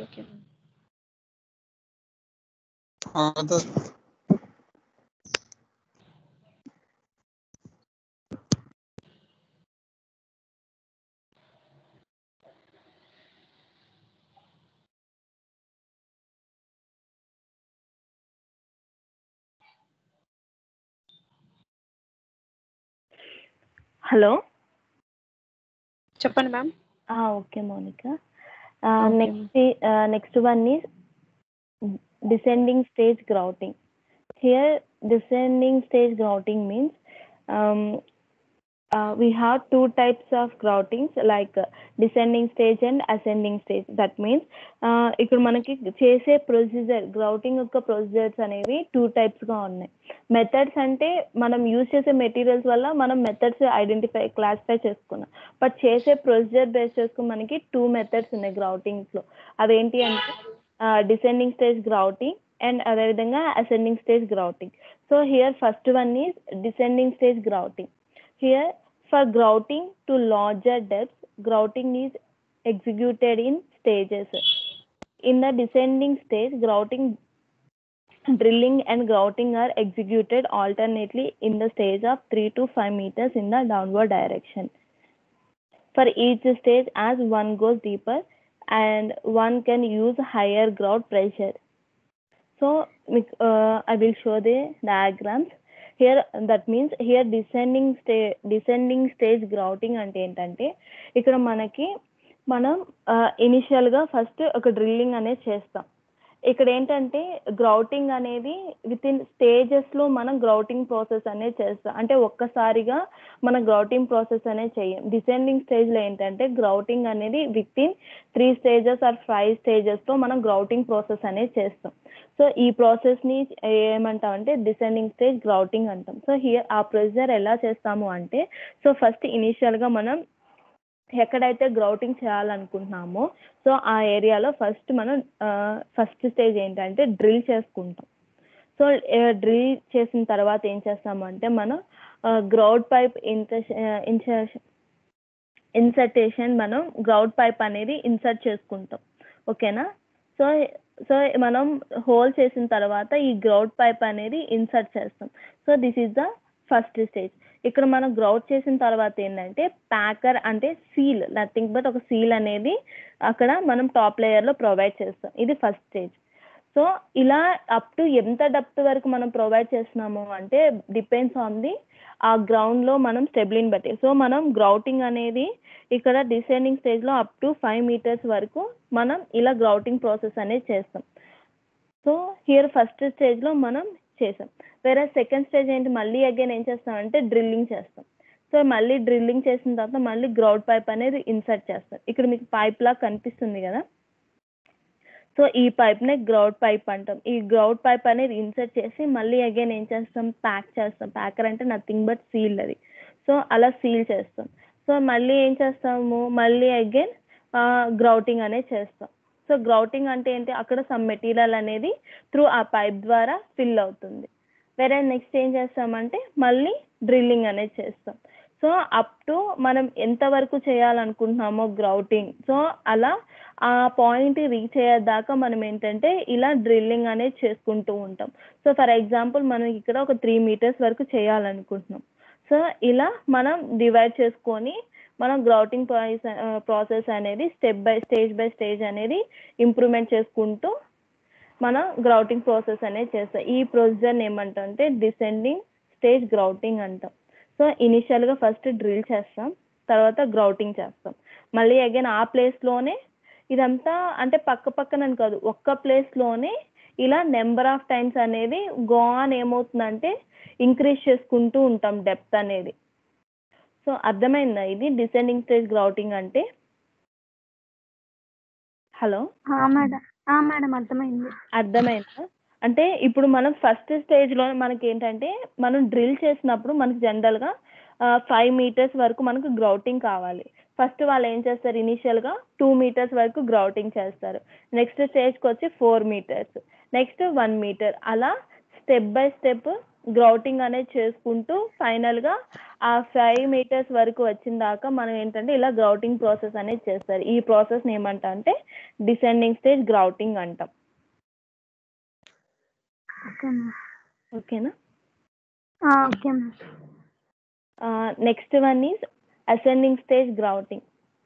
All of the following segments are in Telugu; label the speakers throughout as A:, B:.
A: ఓకే మ్యామ్
B: అవుతుంది
C: హలో
A: చెప్పండి ma'am
C: okay Mounika
A: Okay.
C: Next next one is descending stage grouting. Here, descending stage grouting means um, uh, we have two types of groutings like uh, descending stage and ascending stage. That means uh, ఇక్కడ మనకి చేసే ప్రొసీజర్ గ్రౌటింగ్ యొక్క ప్రొసీజర్స్ అనేవి టూ టైప్స్గా ఉన్నాయి మెథడ్స్ అంటే మనం యూజ్ చేసే మెటీరియల్స్ వల్ల మనం మెథడ్స్ ఐడెంటిఫై క్లాసిఫై చేసుకున్నాం బట్ చేసే ప్రొసీజర్ బేస్ చేసుకుని మనకి టూ మెథడ్స్ ఉన్నాయి గ్రౌటింగ్స్లో అవేంటి అంటే డిసెండింగ్ స్టేజ్ గ్రౌటింగ్ అండ్ అదేవిధంగా ascending stage grouting so here first one is descending stage grouting here for grouting to larger depth grouting is executed in stages. In the descending stage, grouting, drilling and grouting are executed alternately in the stage of 3 to 5 meters in the downward direction. For each stage, as one goes deeper, and one can use higher grout pressure. So, uh, I will show the diagrams. Here, that means here descending stage, descending stage grouting అంటే ఏంటంటే ఇక్కడ మనకి మనం ఇనిషియల్గా ఫస్ట్ ఒక డ్రిల్లింగ్ అనేది చేస్తాం ఇక్కడ ఏంటంటే గ్రౌటింగ్ అనేది విత్ ఇన్ స్టేజెస్లో మనం గ్రౌటింగ్ ప్రాసెస్ అనేది చేస్తాం అంటే ఒక్కసారిగా మనం గ్రౌటింగ్ ప్రాసెస్ అనేది చేయం డిసెండింగ్ స్టేజ్లో ఏంటంటే గ్రౌటింగ్ అనేది with in three stages or five స్టేజెస్తో మనం గ్రౌటింగ్ ప్రాసెస్ అనేది చేస్తాం సో ఈ ప్రాసెస్ని ఏమంటామంటే డిసెండింగ్ స్టేజ్ గ్రౌటింగ్ అంటాం సో హియర్ ఆ ప్రొసీజర్ ఎలా చేస్తాము అంటే సో ఫస్ట్ ఇనిషియల్గా మనం ఎక్కడైతే గ్రౌటింగ్ చేయాలనుకుంటున్నామో సో ఆ ఏరియాలో ఫస్ట్ మనం ఫస్ట్ స్టేజ్ ఏంటంటే డ్రిల్ చేసుకుంటాం సో డ్రిల్ చేసిన తర్వాత ఏం చేస్తామంటే మనం గ్రౌడ్ పైప్ ఇన్సర్షన్ ఇన్సర్టేషన్ మనం గ్రౌడ్ పైప్ అనేది ఇన్సర్ట్ చేసుకుంటాం ఓకేనా సో సో మనం హోల్ చేసిన తర్వాత ఈ గ్రౌడ్ పైప్ అనేది ఇన్సర్ట్ చేస్తాం so this is the first stage ఇక్కడ మనం గ్రౌట్ చేసిన తర్వాత ఏంటంటే ప్యాకర్ అంటే సీల్ నథింగ్ బట్ ఒక సీల్ అనేది అక్కడ మనం టాప్ లేయర్లో ప్రొవైడ్ చేస్తాం ఇది ఫస్ట్ స్టేజ్ సో ఇలా అప్ టు ఎంత డెప్త్ వరకు మనం ప్రొవైడ్ చేస్తున్నాము అంటే డిపెండ్స్ ఆన్ ది ఆ గ్రౌండ్లో మనం స్టెబిలిన్ బట్టి సో మనం గ్రౌటింగ్ అనేది ఇక్కడ డిసెండింగ్ స్టేజ్లో అప్ టు ఫైవ్ మీటర్స్ వరకు మనం ఇలా గ్రౌటింగ్ ప్రాసెస్ అనేది చేస్తాం సో హియర్ ఫస్ట్ స్టేజ్లో మనం చేసాం వేరే సెకండ్ స్టేజ్ ఏంటి మళ్ళీ అగైన్ ఏం చేస్తామంటే డ్రిల్లింగ్ చేస్తాం సో మళ్ళీ డ్రిల్లింగ్ చేసిన తర్వాత మళ్ళీ గ్రౌడ్ పైప్ అనేది ఇన్సర్ట్ చేస్తాం ఇక్కడ మీకు పైప్ లాగా కనిపిస్తుంది కదా సో ఈ పైప్నే గ్రౌడ్ పైప్ అంటాం ఈ గ్రౌడ్ పైప్ అనేది ఇన్సర్ట్ చేసి మళ్ళీ అగైన్ ఏం చేస్తాం ప్యాక్ చేస్తాం ప్యాకర్ అంటే నథింగ్ బట్ సీల్ అది సో అలా సీల్ చేస్తాం సో మళ్ళీ ఏం చేస్తాము మళ్ళీ అగైన్ గ్రౌటింగ్ అనేది చేస్తాం సో గ్రౌటింగ్ అంటే ఏంటి అక్కడ సమ్ మెటీరియల్ అనేది త్రూ ఆ పైప్ ద్వారా ఫిల్ అవుతుంది వేరే నెక్స్ట్ ఏం చేస్తామంటే మళ్ళీ డ్రిల్లింగ్ అనేది చేస్తాం సో అప్ టు మనం ఎంతవరకు చేయాలనుకుంటున్నామో గ్రౌటింగ్ సో అలా ఆ పాయింట్ రీచ్ అయ్యేదాకా మనం ఏంటంటే ఇలా డ్రిల్లింగ్ అనేది చేసుకుంటూ ఉంటాం సో ఫర్ ఎగ్జాంపుల్ మనం ఇక్కడ ఒక త్రీ మీటర్స్ వరకు చేయాలనుకుంటున్నాం సో ఇలా మనం డివైడ్ చేసుకొని మనం గ్రౌటింగ్ ప్రాసెస్ అనేది step by stage by stage అనేది ఇంప్రూవ్మెంట్ చేసుకుంటూ మనం గ్రౌటింగ్ ప్రాసెస్ అనేది చేస్తాం ఈ ప్రొసీజర్ని ఏమంటాం అంటే డిసెండింగ్ స్టేజ్ గ్రౌటింగ్ అంటాం సో ఇనిషియల్గా ఫస్ట్ డ్రిల్ చేస్తాం తర్వాత గ్రౌటింగ్ చేస్తాం మళ్ళీ అగైన్ ఆ ప్లేస్లోనే ఇదంతా అంటే పక్క పక్కన కాదు ఒక్క ప్లేస్లోనే ఇలా నెంబర్ ఆఫ్ టైమ్స్ అనేది గోన్ ఏమవుతుందంటే ఇంక్రీజ్ చేసుకుంటూ ఉంటాం డెప్త్ అనేది సో అర్థమైందా ఇది డిసెండింగ్ స్టేజ్ గ్రౌటింగ్ అంటే హలో
D: మేడం మేడం అర్థమైంది
C: అర్థమైందా అంటే ఇప్పుడు మనం ఫస్ట్ స్టేజ్లో మనకి ఏంటంటే మనం డ్రిల్ చేసినప్పుడు మనకి జనరల్గా ఫైవ్ మీటర్స్ వరకు మనకు గ్రౌటింగ్ కావాలి ఫస్ట్ వాళ్ళు ఏం చేస్తారు ఇనిషియల్గా టూ మీటర్స్ వరకు గ్రౌటింగ్ చేస్తారు నెక్స్ట్ స్టేజ్కి వచ్చి four meters next one meter అలా స్టెప్ బై స్టెప్ గ్రౌటింగ్ అనేది చేసుకుంటూ ఫైనల్గా ఆ ఫైవ్ మీటర్స్ వరకు వచ్చిన దాకా మనం ఏంటంటే ఇలా గ్రౌటింగ్ ప్రాసెస్ అనేది చేస్తారు ఈ ప్రాసెస్ని ఏమంటా అంటే డిసెండింగ్ స్టేజ్ గ్రౌటింగ్ అంటాం
D: ఓకే మ్యామ్
C: ఓకేనా
D: okay ma'am
C: next one is ascending stage grouting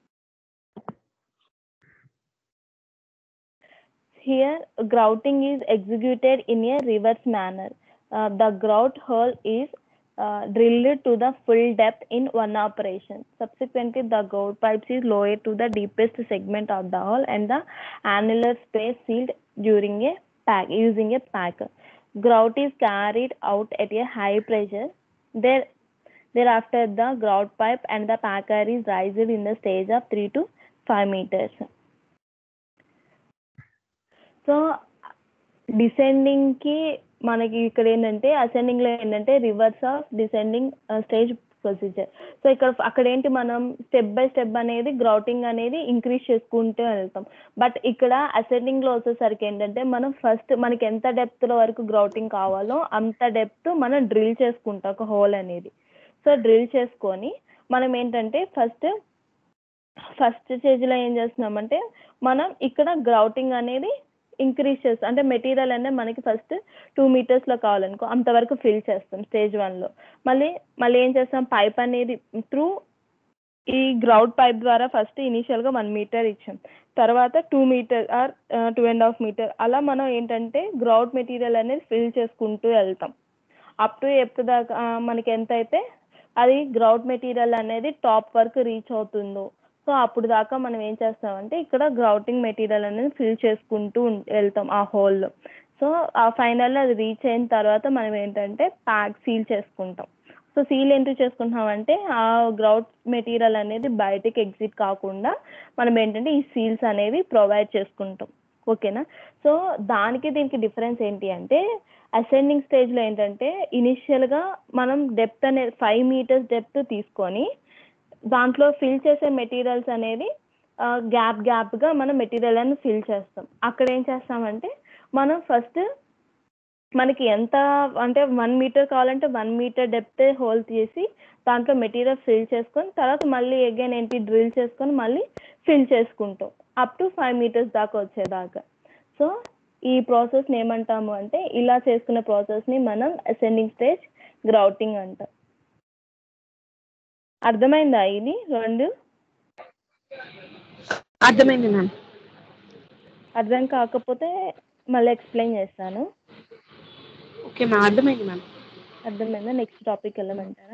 C: Here, grouting is executed in a reverse manner. Uh, the grout hole is uh, drilled to the full depth in one operation. Subsequently, the grout pipes is lowered to the deepest segment of the hole and the annular space sealed during a pack using a pack. Grout is carried out at a high pressure. There, thereafter, the grout pipe and the packer is raised in the stage of 3 to 5 meters. So descending కి మనకి ఇక్కడ ఏంటంటే అసెండింగ్ లో ఏంటంటే reverse of descending stage procedure so ఇక్కడ అక్కడ ఏంటి మనం స్టెప్ బై స్టెప్ అనేది గ్రౌటింగ్ అనేది ఇంక్రీజ్ చేసుకుంటూ వెళ్తాం బట్ ఇక్కడ అసెండింగ్ లో వచ్చేసరికి ఏంటంటే మనం ఫస్ట్ మనకి ఎంత డెప్త్ వరకు గ్రౌటింగ్ కావాలో అంత డెప్త్ మనం డ్రిల్ చేసుకుంటాం ఒక హోల్ అనేది సో డ్రిల్ చేసుకొని మనం ఏంటంటే ఫస్ట్ ఫస్ట్ స్టేజ్లో ఏం చేస్తున్నామంటే మనం ఇక్కడ గ్రౌటింగ్ అనేది ఇంక్రీజ్ చేస్తాం అంటే మెటీరియల్ అనేది మనకి ఫస్ట్ టూ మీటర్స్లో కావాలనుకో అంతవరకు ఫిల్ చేస్తాం స్టేజ్ వన్లో మళ్ళీ మళ్ళీ ఏం చేస్తాం పైప్ అనేది త్రూ ఈ గ్రౌట్ పైప్ ద్వారా ఫస్ట్ ఇనీషియల్గా వన్ మీటర్ ఇచ్చాం తర్వాత two meter or two and half meter అలా మనం ఏంటంటే గ్రౌట్ మెటీరియల్ అనేది ఫిల్ చేసుకుంటూ వెళ్తాం అప్ టు ఎప్పుడు దాకా ఆ, మనకి ఎంత అయితే అది గ్రౌట్ మెటీరియల్ అనేది టాప్ వరకు రీచ్ అవుతుందో సో అప్పుడు దాకా మనం ఏం చేస్తామంటే ఇక్కడ గ్రౌటింగ్ మెటీరియల్ అనేది ఫిల్ చేసుకుంటూ ఉం- వెళ్తాం ఆ హోల్లో సో ఆ ఫైనల్లో అది రీచ్ అయిన తర్వాత మనం ఏంటంటే ప్యాక్ సీల్ చేసుకుంటాం సో సీల్ ఎందుకు చేసుకుంటున్నామంటే ఆ గ్రౌట్ మెటీరియల్ అనేది బయటికి ఎగ్జిట్ కాకుండా మనం ఏంటంటే ఈ సీల్స్ అనేవి ప్రొవైడ్ చేసుకుంటాం ఓకేనా సో దానికి దీనికి డిఫరెన్స్ ఏంటి అంటే అసెండింగ్ స్టేజ్లో ఏంటంటే ఇనిషియల్గా మనం డెప్త్ అనేది ఫైవ్ మీటర్స్ డెప్త్ తీసుకొని దాంట్లో ఫిల్ చేసే మెటీరియల్స్ అనేది గ్యాప్ గ్యాప్గా మనం మెటీరియల్ అని ఫిల్ చేస్తాం అక్కడ ఏం చేస్తామంటే మనం ఫస్ట్ మనకి ఎంత అంటే వన్ మీటర్ కావాలంటే వన్ మీటర్ డెప్త్ హోల్ తీసి దాంట్లో మెటీరియల్ ఫిల్ చేసుకొని తర్వాత మళ్ళీ అగైన్ ఏంటి డ్రిల్ చేసుకొని మళ్ళీ ఫిల్ చేసుకుంటాం అప్ టు ఫైవ్ మీటర్స్ దాకా వచ్చేదాకా సో ఈ ప్రాసెస్ని ఏమంటాము అంటే ఇలా చేసుకునే ప్రాసెస్ని మనం అసెండింగ్ స్టేజ్ గ్రౌటింగ్ అంటాం అర్థమైందా ఇది రెండు
D: అర్థమైంది మ్యామ్
C: అర్థం కాకపోతే మళ్ళీ ఎక్స్ప్లెయిన్ చేస్తాను
D: ఓకే మ్యామ్ అర్థమైంది మ్యామ్
C: అర్థమైందా నెక్స్ట్ టాపిక్ వెళ్ళమంటారా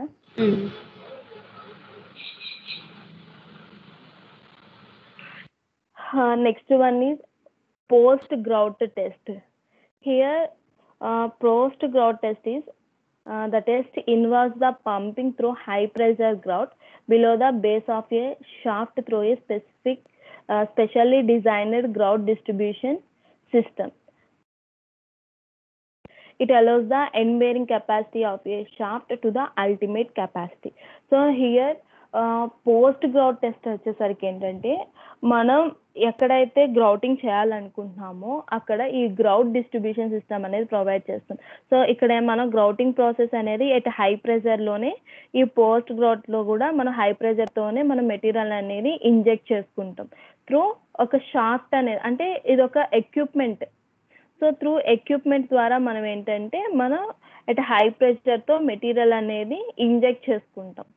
C: next one is post grout test here post grout test is the test involves the pumping through high pressure grout below the base of a shaft through a specific uh, specially designed grout distribution system it allows the end bearing capacity of a shaft to the ultimate capacity so here post grout test వచ్చేసరికి ఏంటంటే మనం ఎక్కడైతే గ్రౌటింగ్ చేయాలనుకుంటున్నామో అక్కడ ఈ గ్రౌట్ డిస్ట్రిబ్యూషన్ సిస్టమ్ అనేది ప్రొవైడ్ చేస్తాం సో ఇక్కడ మనం గ్రౌటింగ్ ప్రాసెస్ అనేది ఎట్ హై ప్రెజర్లోనే ఈ పోస్ట్ గ్రౌట్లో కూడా మనం హై ప్రెజర్తోనే మనం మెటీరియల్ అనేది ఇంజెక్ట్ చేసుకుంటాం త్రూ ఒక షాఫ్ట్ అనేది అంటే ఇది ఒక ఎక్విప్మెంట్ సో త్రూ ఎక్విప్మెంట్ ద్వారా మనం ఏంటంటే మనం ఎట్ హై ప్రెషర్తో మెటీరియల్ అనేది ఇంజెక్ట్ చేసుకుంటాం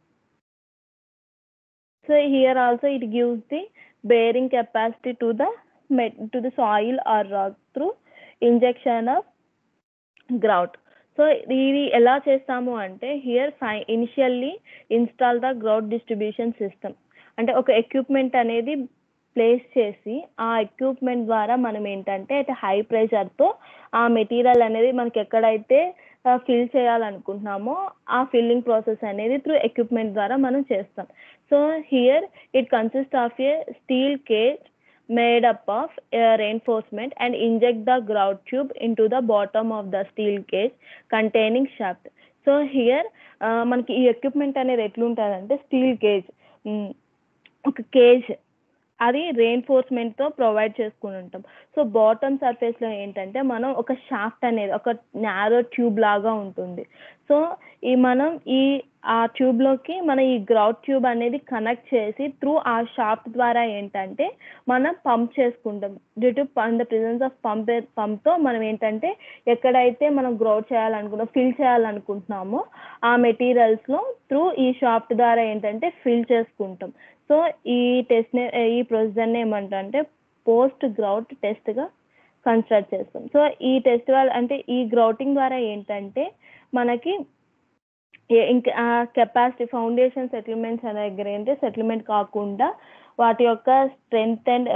C: so here also it gives the bearing capacity to the to the soil or rock through injection of grout so ఇది ఎలా చేస్తాము అంటే హియర్ ఫై initially install the grout distribution system అంటే ఒక ఎక్విప్మెంట్ అనేది ప్లేస్ చేసి ఆ ఎక్విప్మెంట్ ద్వారా మనం ఏంటంటే అట్ హై ప్రెషర్తో ఆ మెటీరియల్ అనేది మనకి ఎక్కడైతే ఫిల్ చేయాలనుకుంటున్నామో ఆ ఫిల్లింగ్ ప్రాసెస్ అనేది త్రూ ఎక్విప్మెంట్ ద్వారా మనం చేస్తాం so here it consist of a steel cage made up of uh, reinforcement and inject the grout tube into the bottom of the steel cage containing shaft. So here మనకి ఈ ఎక్విప్మెంట్ అనేది ఎట్లుంటుందంటే స్టీల్ కేజ్ ఒక కేజ్ అది reinforcement తో ప్రొవైడ్ చేసుకుని ఉంటాం సో బాటమ్ సర్ఫేస్ లో ఏంటంటే మనం ఒక షాఫ్ట్ అనేది ఒక నారో ట్యూబ్ లాగా ఉంటుంది సో ఈ మనం ఈ ఆ ట్యూబ్ లోకి మన ఈ గ్రౌట్ ట్యూబ్ అనేది కనెక్ట్ చేసి త్రూ ఆ షాఫ్ట్ ద్వారా ఏంటంటే మనం పంప్ చేసుకుంటాం due to the presence of pump పంప్తో మనం ఏంటంటే ఎక్కడైతే మనం గ్రౌట్ చేయాలనుకుంటాం ఫిల్ చేయాలనుకుంటున్నామో ఆ మెటీరియల్స్లో త్రూ ఈ షాఫ్ట్ ద్వారా ఏంటంటే ఫిల్ చేసుకుంటాం సో ఈ టెస్ట్ ఈ ప్రొసీజర్ని ఏమంటారంటే పోస్ట్ గ్రౌట్ టెస్ట్గా కన్స్ట్రక్ట్ చేస్తాం సో ఈ టెస్ట్ వల్ల అంటే ఈ గ్రౌటింగ్ ద్వారా ఏంటంటే మనకి ఏ- ఇంకా కెపాసిటీ ఫౌండేషన్ సెటిల్మెంట్స్ అనే దగ్గర ఏంటి సెటిల్మెంట్ కాకుండా వాటి యొక్క స్ట్రెంగ్త్ అండ్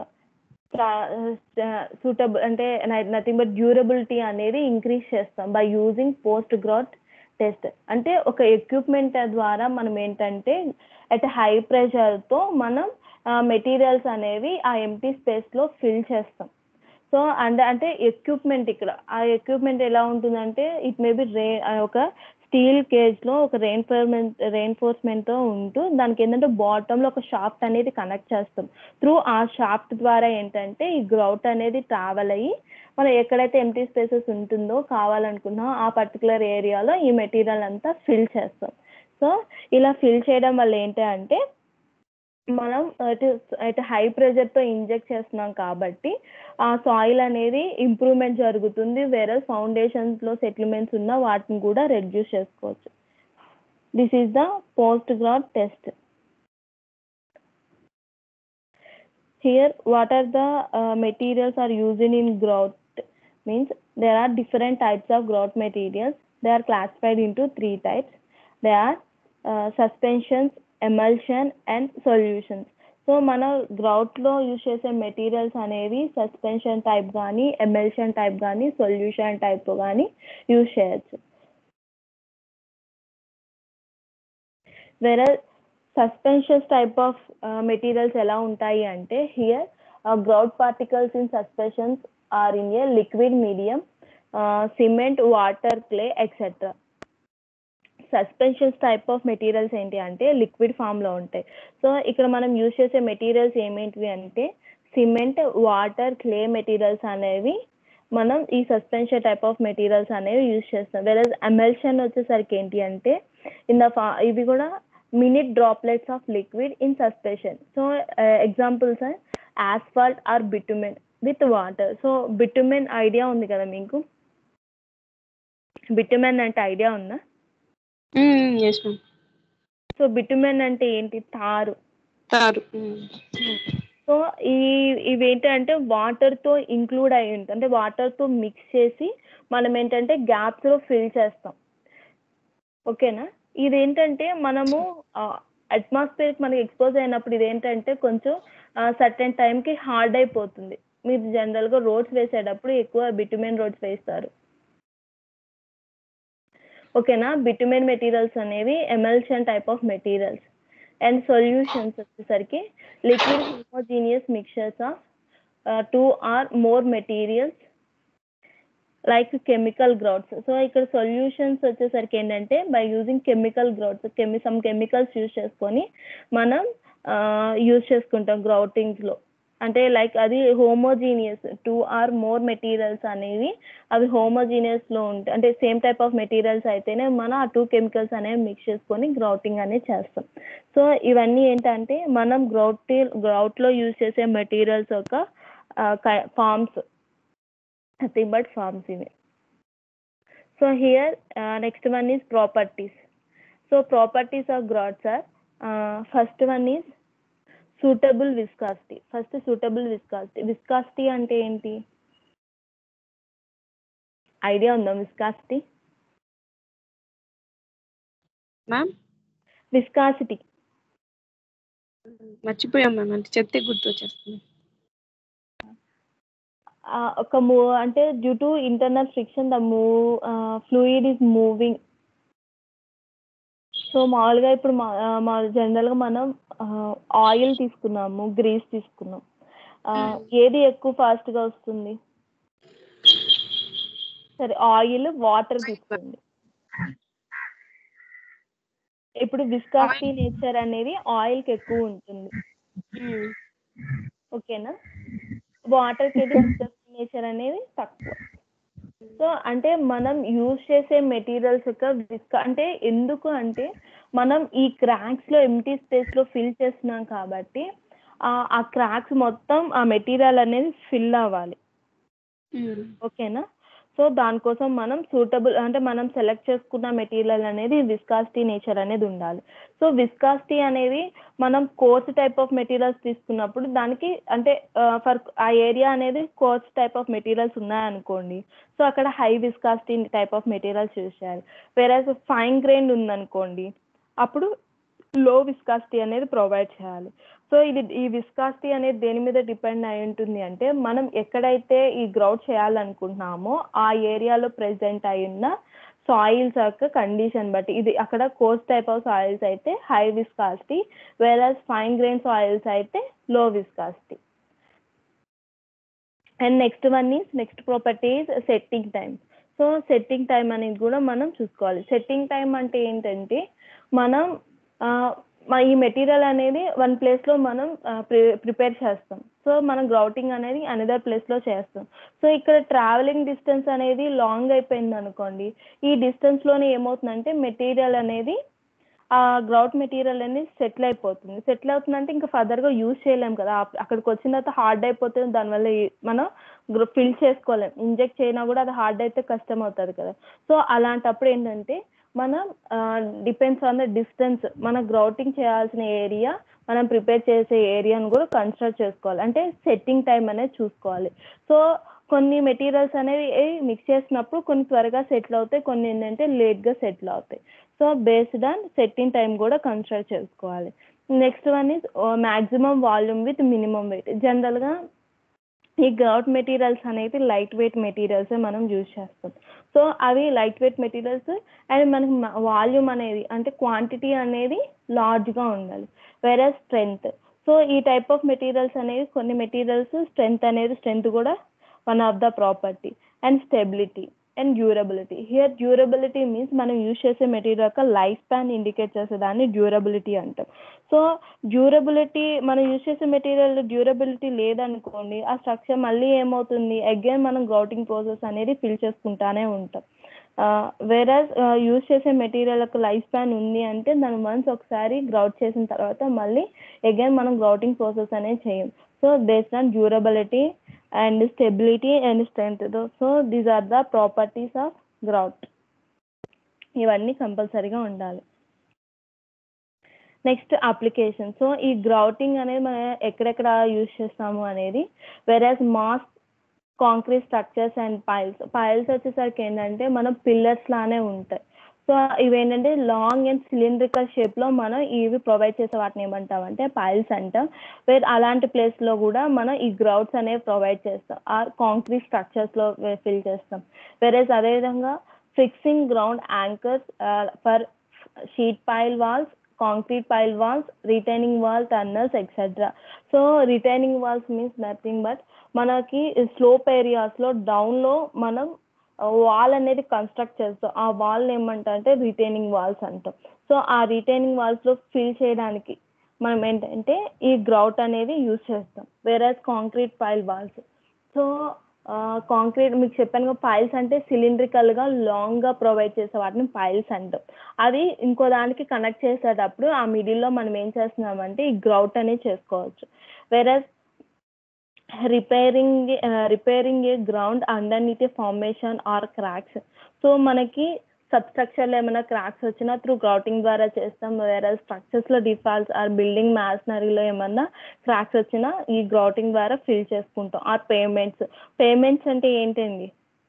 C: సూటబుల్ అంటే నథింగ్ బట్ డ్యూరబిలిటీ అనేది ఇంక్రీజ్ చేస్తాం by using post grout test అంటే ఒక ఎక్విప్మెంట్ ద్వారా మనం ఏంటంటే అట్ హై ప్రెషర్తో మనం మెటీరియల్స్ అనేవి ఆ ఎంటీ స్పేస్లో ఫిల్ చేస్తాం సో అండ్ అంటే ఎక్విప్మెంట్ ఇక్కడ ఆ ఎక్విప్మెంట్ ఎలా ఉంటుందంటే ఇట్ మే బి రే ఒక స్టీల్ కేజ్లో ఒక రెయిన్ఫోర్మెంట్ రెయిన్ఫోర్స్మెంట్తో ఉంటూ దానికి ఏంటంటే బాటంలో ఒక షాఫ్ట్ అనేది కనెక్ట్ చేస్తాం త్రూ ఆ షాఫ్ట్ ద్వారా ఏంటంటే ఈ గ్రౌట్ అనేది ట్రావెల్ అయ్యి మనం ఎక్కడైతే ఎంటీ స్పేసెస్ ఉంటుందో కావాలనుకున్నామో ఆ పర్టికులర్ ఏరియాలో ఈ మెటీరియల్ అంతా ఫిల్ చేస్తాం సో ఇలా ఫిల్ చేయడం వల్ల ఏంటి అంటే మనం అటు అటు హై ప్రెషర్తో ఇంజెక్ట్ చేస్తున్నాం కాబట్టి ఆ సాయిల్ అనేది ఇంప్రూవ్మెంట్ జరుగుతుంది వేరే ఫౌండేషన్స్లో సెటిల్మెంట్స్ ఉన్న వాటిని కూడా రెడ్యూస్ చేసుకోవచ్చు this is the post grout test here what are the uh, materials are used in grout means there are different types of grout materials they are classified into three types they are uh, suspensions emulsion and solutions so మన గ్రౌట్లో యూజ్ చేసే మెటీరియల్స్ అనేవి సస్పెన్షన్ టైప్ కానీ ఎమల్షన్ టైప్ కానీ సొల్యూషన్ టైప్ కానీ యూజ్ చేయొచ్చు వేరే సస్పెన్షన్స్ టైప్ ఆఫ్ మెటీరియల్స్ ఎలా ఉంటాయి అంటే here grout particles in suspensions are in a liquid medium cement water clay etcetera suspensions type of materials ఏంటి అంటే లిక్విడ్ ఫామ్లో ఉంటాయి సో ఇక్కడ మనం యూజ్ చేసే మెటీరియల్స్ ఏమేంటివి అంటే సిమెంట్ వాటర్ క్లే మెటీరియల్స్ అనేవి మనం ఈ సస్పెన్షన్ టైప్ ఆఫ్ మెటీరియల్స్ అనేవి యూజ్ చేస్తాం వేరే ఎమల్షన్ వచ్చేసరికి ఏంటి అంటే ఇన్ ద ఫా ఇవి కూడా minute droplets of liquid in suspension so examples asphalt or bitumen with water so bitumen idea ఉంది కదా మీకు బిటుమెన్ అంటే ఐడియా ఉందా
D: ఎస్ మ్యామ్
C: సో బిటుమెన్ అంటే ఏంటి తారు
D: తారు
C: సో ఈ ఇవేంటంటే వాటర్తో ఇంక్లూడ్ అయి ఉంటుంది అంటే వాటర్తో మిక్స్ చేసి మనం ఏంటంటే గ్యాప్స్లో ఫిల్ చేస్తాం ఓకేనా ఇదేంటంటే మనము అట్మాస్ఫియర్కి మనకి ఎక్స్పోజ్ అయినప్పుడు ఇదేంటంటే కొంచెం సర్టెన్ టైంకి హార్డ్ అయిపోతుంది మీరు జనరల్గా రోడ్స్ వేసేటప్పుడు ఎక్కువ బిటుమెన్ రోడ్స్ వేస్తారు ఓకేనా బిటుమెన్ మెటీరియల్స్ అనేవి emulsion type of materials and solutions వచ్చేసరికి liquid homogeneous mixtures of two or more materials like chemical grouts so ఇక్కడ సొల్యూషన్స్ వచ్చేసరికి ఏంటంటే బై యూజింగ్ కెమికల్ గ్రౌట్స్ కెమి సమ్ కెమికల్స్ యూజ్ చేసుకొని మనం యూజ్ చేసుకుంటాం గ్రౌటింగ్స్లో అంటే లైక్ అది homogeneous two or more materials అనేవి అవి హోమోజీనియస్లో ఉంటాయి అంటే సేమ్ టైప్ ఆఫ్ మెటీరియల్స్ అయితేనే మనం ఆ టూ కెమికల్స్ అనేవి మిక్స్ చేసుకొని గ్రౌటింగ్ అనేది చేస్తాం సో ఇవన్నీ ఏంటంటే మనం గ్రౌట్ గ్రౌట్లో యూజ్ చేసే మెటీరియల్స్ యొక్క ఫార్మ్స్ నథింగ్ బట్ ఫార్మ్స్ ఇవి so here next one is properties so properties of grouts are first one is suitable viscosity first suitable viscosity viscosity అంటే ఏంటి ఐడియా ఉందా విస్కాసిటీ
D: మ్యామ్
C: విస్కాసిటీ
D: మర్చిపోయాం మ్యామ్ అంటే చెప్తే గుర్తు వచ్చేస్తుంది
C: ఒక మూవ్ అంటే due to internal friction the move fluid is moving so మామూలుగా ఇప్పుడు మా మా జనరల్గా మనం ఆయిల్ తీసుకున్నాము గ్రీస్ తీసుకున్నాం ఏది ఎక్కువ ఫాస్ట్గా వస్తుంది సరే ఆయిల్ వాటర్ తీసుకోండి ఇప్పుడు విస్కాసిటీ నేచర్ అనేది ఆయిల్కి ఎక్కువ ఉంటుంది ఓకేనా వాటర్కి అయితే విస్కస్ నేచర్ అనేది తక్కువ సో అంటే మనం యూజ్ చేసే మెటీరియల్స్ యొక్క విస్క అంటే ఎందుకు అంటే మనం ఈ క్రాక్స్ లో ఎంటీ స్పేస్ లో ఫిల్ చేస్తున్నాం కాబట్టి ఆ- ఆ క్రాక్స్ మొత్తం ఆ మెటీరియల్ అనేది ఫిల్ అవ్వాలి ఓకేనా సో దానికోసం మనం సూటబుల్ అంటే మనం సెలెక్ట్ చేసుకున్న మెటీరియల్ అనేది విస్కాసిటీ నేచర్ అనేది ఉండాలి సో విస్కాసిటీ అనేది మనం కోర్స్ టైప్ ఆఫ్ మెటీరియల్స్ తీసుకున్నప్పుడు దానికి అంటే ఫర్ ఆ ఏరియా అనేది కోర్స్ టైప్ ఆఫ్ మెటీరియల్స్ ఉన్నాయనుకోండి సో అక్కడ high viscosity type of materials use చేయాలి వేరే ఫైన్ గ్రెయిన్ ఉందనుకోండి అప్పుడు లో విస్కాసిటీ అనేది ప్రొవైడ్ చేయాలి సో ఇది ఈ విస్కాసిటీ అనేది దేని మీద డిపెండ్ అయి ఉంటుంది అంటే మనం ఎక్కడైతే ఈ గ్రౌట్ చేయాలనుకుంటున్నామో ఆ ఏరియాలో ప్రెసెంట్ అయి ఉన్న సాయిల్స్ యొక్క కండిషన్ బట్టి ఇది అక్కడ కోర్స్ టైప్ ఆఫ్ సాయిల్స్ అయితే high viscosity versus fine grain soils అయితే low viscosity and next one is next property is setting time so setting time అనేది కూడా మనం చూసుకోవాలి సెట్టింగ్ టైం అంటే ఏంటంటే మనం ఆ, మా ఈ మెటీరియల్ అనేది వన్ ప్లేస్లో మనం ప్రిపేర్ చేస్తాం సో మనం గ్రౌటింగ్ అనేది అనదర్ ప్లేస్లో చేస్తాం సో ఇక్కడ ట్రావెలింగ్ డిస్టెన్స్ అనేది లాంగ్ అయిపోయింది అనుకోండి ఈ డిస్టెన్స్లోనే ఏమవుతుందంటే మెటీరియల్ అనేది ఆ గ్రౌట్ మెటీరియల్ అనేది సెటిల్ అయిపోతుంది సెటిల్ అవుతుందంటే ఇంకా ఫర్దర్గా యూజ్ చేయలేం కదా అప్- అక్కడికి వచ్చిన తర్వాత హార్డ్ అయిపోతుంది దానివల్ల ఈ- మనం ఫిల్ చేసుకోలేం ఇంజెక్ట్ చేయనా కూడా అది హార్డ్ అయితే కష్టం అవుతుంది కదా సో అలాంటప్పుడు ఏంటంటే మనం డిపెండ్స్ ఆన్ ద డిస్టెన్స్ మన గ్రౌటింగ్ చేయాల్సిన ఏరియా మనం ప్రిపేర్ చేసే ఏరియాను కూడా కన్సిడర్ చేసుకోవాలి అంటే సెట్టింగ్ టైం అనేది చూసుకోవాలి సో కొన్ని మెటీరియల్స్ అనేవి మిక్స్ చేసినప్పుడు కొన్ని త్వరగా సెటిల్ అవుతాయి కొన్ని ఏంటంటే లేట్గా సెటిల్ అవుతాయి so based on setting time కూడా కన్సిడర్ చేసుకోవాలి next one is maximum volume with minimum weight జనరల్గా ఈ గ్రౌట్ మెటీరియల్స్ అనేది లైట్ వెయిట్ మెటీరియల్స్ మనం యూజ్ చేస్తాం సో అవి లైట్ వెయిట్ మెటీరియల్స్ అండ్ మనకి వాల్యూమ్ అనేది అంటే క్వాంటిటీ అనేది లార్జ్గా ఉండాలి వేరే స్ట్రెంగ్త్ సో ఈ టైప్ ఆఫ్ మెటీరియల్స్ అనేవి కొన్ని మెటీరియల్స్ స్ట్రెంగ్త్ అనేది స్ట్రెంగ్త్ కూడా one of the property and stability and durability here durability means మనం యూజ్ చేసే మెటీరియల్ యొక్క లైఫ్ స్పాన్ ఇండికేట్ చేసే దాన్ని డ్యూరబిలిటీ అంటాం సో డ్యూరబిలిటీ మనం యూజ్ చేసే మెటీరియల్ డ్యూరబిలిటీ లేదనుకోండి ఆ స్ట్రక్చర్ మళ్ళీ ఏమవుతుంది అగైన్ మనం గ్రౌటింగ్ ప్రాసెస్ అనేది ఫిల్ చేసుకుంటానే ఉంటాం వేరస్ యూజ్ చేసే మెటీరియల్ యొక్క లైఫ్ స్పాన్ ఉంది అంటే దాన్ని వన్స్ ఒకసారి గ్రౌట్ చేసిన తర్వాత మళ్ళీ అగైన్ మనం గ్రౌటింగ్ ప్రాసెస్ అనేది చేయం so based on durability and stability and strength so these are the properties of grout ఇవన్నీ కంపల్సరీగా ఉండాలి నెక్స్ట్ అప్లికేషన్ సో ఈ గ్రౌటింగ్ అనేది మనం ఎక్కడెక్కడ యూజ్ చేస్తాము అనేది whereas mass concrete structures and piles piles వచ్చేసరికి ఏంటంటే మనం పిల్లర్స్ లానే ఉంటాయి సో ఇవేంటంటే లాంగ్ అండ్ సిలిండ్రికల్ షేప్లో మనం ఇవి ప్రొవైడ్ చేసే వాటిని ఏమంటామంటే పైల్స్ అంటాం వేర్ అలాంటి ప్లేస్లో కూడా మనం ఈ గ్రౌట్స్ అనేవి ప్రొవైడ్ చేస్తాం ఆ కాంక్రీట్ స్ట్రక్చర్స్లో ఫిల్ చేస్తాం వేరేస్ అదేవిధంగా fixing ground anchors for sheet pile walls concrete pile walls retaining wall tunnels etcetera so retaining walls means nothing but మనకి స్లోప్ ఏరియాస్లో డౌన్లో మనం వాల్ అనేది కన్స్ట్రక్ట్ చేస్తాం ఆ వాల్ ఏమంటే రిటైనింగ్ వాల్స్ అంటాం సో ఆ రిటైనింగ్ వాల్స్లో ఫిల్ చేయడానికి మనం ఏంటంటే ఈ గ్రౌట్ అనేది యూజ్ చేస్తాం whereas concrete pile walls so concrete మీకు చెప్పాను కదా పైల్స్ అంటే సిలిండ్రికల్గా లాంగ్గా ప్రొవైడ్ చేసే వాటిని పైల్స్ అంటాం అది ఇంకో దానికి కనెక్ట్ చేసేటప్పుడు ఆ మిడిల్లో మనం ఏం చేస్తున్నామంటే ఈ గ్రౌట్ అనేది చేసుకోవచ్చు whereas repairing repairing a ground underneath a formation or cracks so మనకి సబ్స్ట్రక్చర్లో ఏమైనా క్రాక్స్ వచ్చినా త్రూ గ్రౌటింగ్ ద్వారా చేస్తాం వేరే స్ట్రక్చర్స్లో డిఫాల్ట్స్ ఆర్ బిల్డింగ్ మ్యాషనరీలో ఏమన్నా క్రాక్స్ వచ్చినా ఈ గ్రౌటింగ్ ద్వారా ఫిల్ చేసుకుంటాం ఆర్ పేమెంట్స్ పేమెంట్స్ అంటే ఏంటండి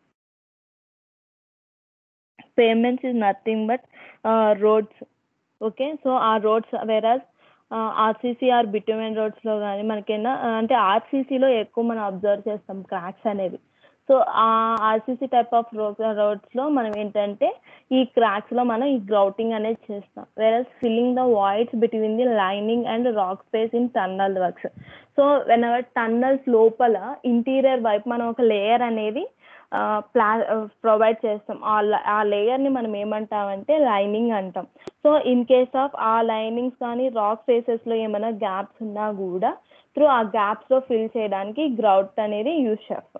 C: pavements is nothing but roads okay so ఆ roads whereas RCC or bitumen రోడ్స్లో కానీ మనకైనా అంటే ఆర్సీసీలో ఎక్కువ మనం అబ్జర్వ్ చేస్తాం క్రాక్స్ అనేవి సో ఆ ఆర్సీసీ టైప్ ఆఫ్ రోడ్ రోడ్స్లో మనం ఏంటంటే ఈ క్రాక్స్లో మనం ఈ గ్రౌటింగ్ అనేది చేస్తాం whereas filling the voids between the lining and rock space in tunnel works so when our tunnels లోపల ఇంటీరియర్ వైపు మనం ఒక లేయర్ అనేది ప్లా ప్రొవైడ్ చేస్తాం ఆ ఆ లేయర్ని మనం ఏమంటామంటే లైనింగ్ అంటాం సో ఇన్ కేస్ ఆఫ్ ఆ లైనింగ్స్ కానీ రాక్ ఫేసెస్లో ఏమైనా గ్యాప్స్ ఉన్నా కూడా త్రూ ఆ గ్యాప్స్లో ఫిల్ చేయడానికి గ్రౌట్ అనేది యూజ్ చేస్తాం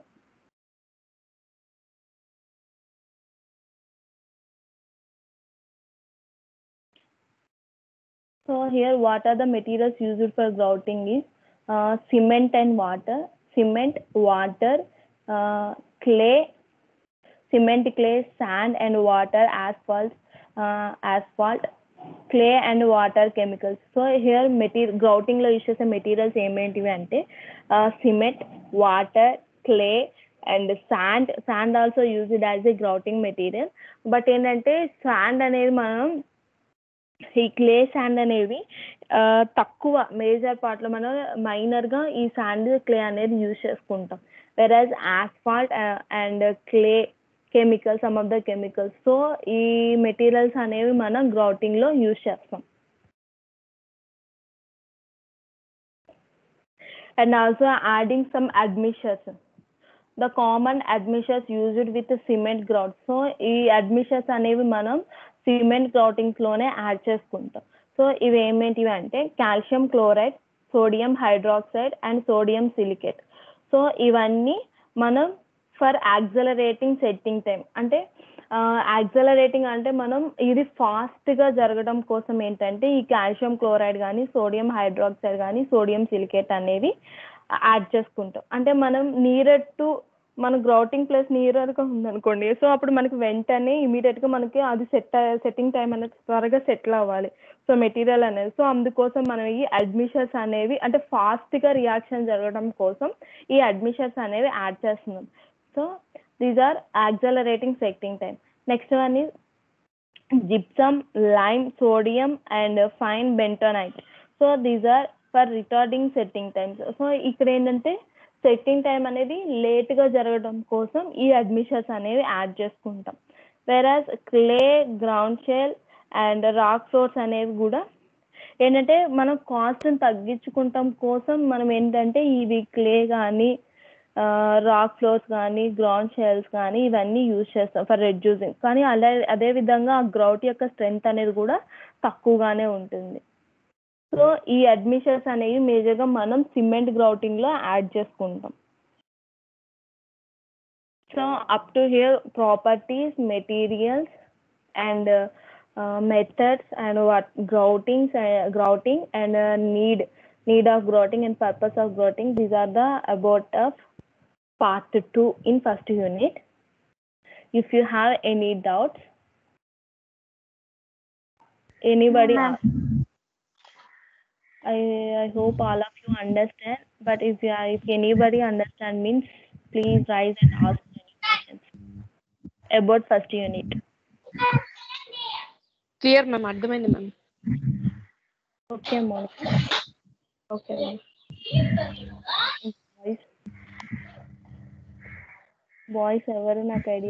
C: So here, what are the materials used for grouting is uh, cement and water, cement, water, uh, clay, cement, clay, sand and water, asphalt, uh, asphalt, clay and water chemicals. So here material grouting లో యూస్ చేసే మెటీరియల్స్ ఏమేంటివి అంటే cement water clay and sand sand also used as a grouting material but ఏంటంటే శాండ్ అనేది మనం ఈ క్లే శాండ్ అనేవి ఆ, తక్కువ మేజర్ పార్ట్లో మనం మైనర్గా ఈ శాండ్ క్లే అనేది యూజ్ చేసుకుంటాం whereas asphalt and clay chemical some of the chemicals so ఈ మెటీరియల్స్ అనేవి మనం గ్రౌటింగ్లో యూజ్ చేస్తాం and also adding some admixtures the common admixtures used with cement grout so ఈ అడ్మిషన్స్ అనేవి మనం సిమెంట్ గ్రౌటింగ్స్లోనే యాడ్ చేసుకుంటాం సో ఇవి ఏమేంటివి అంటే calcium chloride sodium hydroxide and sodium silicate so ఇవన్నీ మనం ఫర్ యాక్సలరేటింగ్ సెట్టింగ్ టైం అంటే యాక్సలరేటింగ్ అంటే మనం ఇది ఫాస్ట్గా జరగడం కోసం ఏంటంటే ఈ కాల్షియం క్లోరైడ్ కానీ సోడియం హైడ్రాక్సైడ్ కానీ సోడియం సిలికేట్ అనేవి యాడ్ చేసుకుంటాం అంటే మనం నీరర్ టు మన గ్రౌటింగ్ ప్లేస్ నియరర్గా ఉందనుకోండి సో అప్పుడు మనకి వెంటనే ఇమీడియట్గా మనకి అది సెట్ సెట్టింగ్ టైం అనేది త్వరగా సెటిల్ అవ్వాలి సో మెటీరియల్ అనేది సో అందుకోసం మనం ఈ అడ్మిషన్స్ అనేవి అంటే ఫాస్ట్గా రియాక్షన్ జరగడం కోసం ఈ అడ్మిషన్స్ అనేవి యాడ్ చేస్తున్నాం so these are accelerating setting time next one is gypsum lime sodium and fine bentonite so these are for retarding setting times so ఇక్కడ ఏంటంటే సెట్టింగ్ టైం అనేది లేట్గా జరగడం కోసం ఈ అడ్మిషన్స్ అనేవి యాడ్ చేసుకుంటాం whereas clay ground shale and rock flours అనేవి కూడా ఏంటంటే మనం కాస్ట్ని తగ్గించుకుంటాం కోసం మనం ఏంటంటే ఇవి క్లే కానీ రాక్ ఫ్లోర్స్ కానీ గ్రౌండ్ షెల్స్ కానీ ఇవన్నీ యూజ్ చేస్తాం ఫర్ రెడ్యూసింగ్ కానీ అలా అదే విధంగా ఆ గ్రౌట్ యొక్క స్ట్రెంగ్త్ అనేది కూడా తక్కువగానే ఉంటుంది సో ఈ అడ్మిషన్స్ అనేవి మేజర్గా మనం సిమెంట్ గ్రౌటింగ్లో యాడ్ చేసుకుంటాం so up to here properties materials and methods and what groutings grouting and need need of growing and purpose of growing these are the about of part 2 in first unit if you have any doubts anybody
A: ma'am.
C: I, I hope all of you understand but if you are, if anybody understand means please rise and ask any questions about first unit
D: clear ma'am అర్థమైంది ma'am
C: okay Monica
D: okay ma'am
C: boys boys ఎవరు నాకు ఐడియా